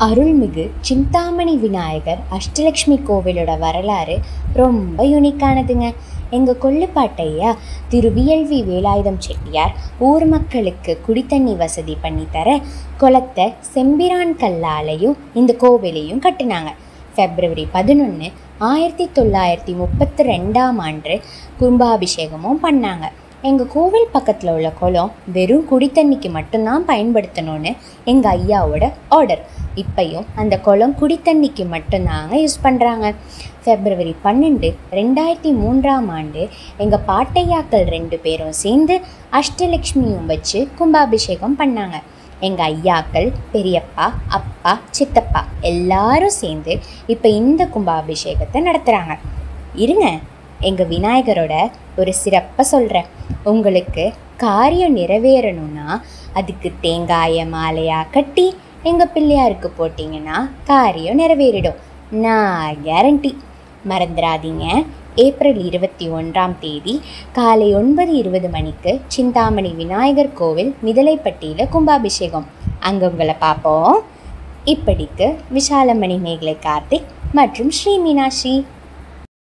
அருள்மிகு சிந்தாமணி விநாயகர் அஷ்டலக்ஷ்மி கோவிலோட வரலாறு ரொம்ப யூனிக்கானதுங்க எங்கள் கொள்ளுப்பாட்டையா திரு விஎல்வி வேலாயுதம் செட்டியார் ஊர் மக்களுக்கு குடித்தண்ணி வசதி பண்ணித்தர குளத்தை செம்பிரான் கல்லாலையும் இந்த கோவிலையும் கட்டினாங்க ஃபெப்ரவரி பதினொன்று ஆயிரத்தி தொள்ளாயிரத்தி முப்பத்தி ரெண்டாம் ஆண்டு கும்பாபிஷேகமும் பண்ணாங்க எங்கள் கோவில் பக்கத்தில் உள்ள குளம் வெறும் குடித்தண்ணிக்கு மட்டும்தான் பயன்படுத்தணும்னு எங்கள் ஐயாவோட ஆர்டர் இப்பையும் அந்த குளம் குடித்தண்ணிக்கு மட்டும்தாங்க யூஸ் பண்ணுறாங்க ஃபெப்ரவரி பன்னெண்டு ரெண்டாயிரத்தி மூன்றாம் ஆண்டு எங்கள் பாட்டையாக்கள் ரெண்டு பேரும் சேர்ந்து அஷ்டலக்ஷ்மியும் வச்சு கும்பாபிஷேகம் பண்ணாங்க எங்கள் ஐயாக்கள் பெரியப்பா அப்பா சித்தப்பா எல்லாரும் சேர்ந்து இப்போ இந்த கும்பாபிஷேகத்தை நடத்துகிறாங்க இருங்க எங்கள் விநாயகரோட ஒரு சிறப்பை சொல்கிறேன் உங்களுக்கு காரியம் நிறைவேறணும்னா அதுக்கு தேங்காயை மாலையாக கட்டி எங்கள் பிள்ளையாருக்கு போட்டிங்கன்னா காரியம் நிறைவேறிடும் நான் கேரண்டி மறந்துடாதீங்க ஏப்ரல் இருபத்தி ஒன்றாம் தேதி காலை ஒன்பது இருபது மணிக்கு சிந்தாமணி விநாயகர் கோவில் மிதலைப்பட்டியில் கும்பாபிஷேகம் அங்கே உங்களை பார்ப்போம் இப்படிக்கு விஷாலமணி மேகலை கார்த்திக் மற்றும் ஸ்ரீ மீனாட்சி